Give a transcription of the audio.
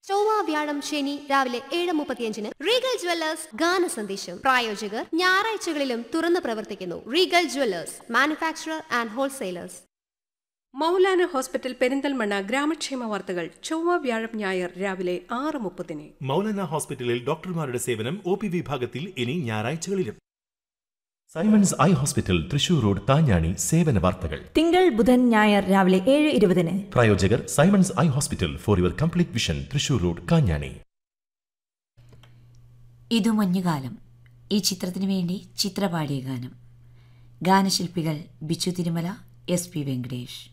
ചൊവ്വ വ്യാഴം ശനി രാവിലെ ഏഴ് മുപ്പത്തിയഞ്ചിന് റീഗൽ ജ്വല്ലേഴ്സ് ഗാന സന്ദേശം പ്രായോജകർ ഞായറാഴ്ചകളിലും തുറന്നു പ്രവർത്തിക്കുന്നു Regal jewellers manufacturer and wholesalers Moulana hospital Perinthalmanna ഗ്രാമക്ഷേമ വാർത്തകൾ ചൊവ്വ വ്യാഴം ഞായർ രാവിലെ ആറ് മുപ്പതിന് മൗലാന ഹോസ്പിറ്റലിൽ ഡോക്ടർമാരുടെ സേവനം ഒ പി വിഭാഗത്തിൽ ഇനി ഞായറാഴ്ചകളിലും Simon's eye hospital Thrissur road Thanjani സേവന വാർത്തകൾ തിങ്കൾ ബുധൻ ഞായർ രാവിലെ ഏഴ് ഇരുപതിന് പ്രായോജകർ Simon's eye hospital for your complete vision Thrissur road Kanjani ഇതു മഞ്ഞുകാലം ഈ ചിത്രത്തിനു വേണ്ടി ചിത്രപാടിയ ഗാനം ഗാനശില്പികൾ ബിച്ചു തിരുമല എസ് പി വെങ്കടേഷ്